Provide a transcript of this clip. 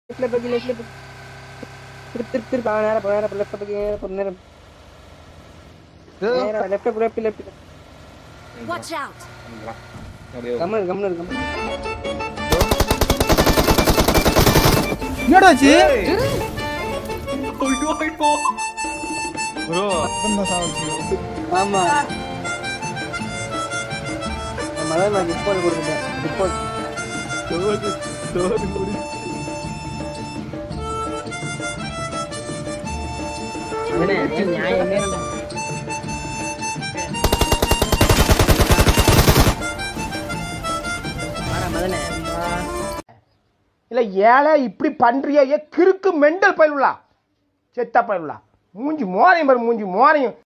லெஃப்ட்ல போய் லெஃப்ட்ல போய் திருப்பி திருப்பி திருப்பி ஆ, நேரா போ நேரா போ லெஃப்ட்ல போய் நேரா போ நேரா நேரா லெஃப்ட்ல போ left left Watch out! Come on come on come on என்னடா ஆச்சு ப்ரோ அதான் சாவச்சு ஆமா மதன் நான் ரிப்போர்ட் கொடுத்துட்டேன் ரிப்போர்ட் நியாயமே இல்லை மதனே இல்ல ஏழை இப்படி பண்றியா ஏ கிறுக்கு மெண்டல் பயிலுலா செத்த பயிலுலா மூஞ்சி மோரையும் பாரு மூஞ்சி மோரையும்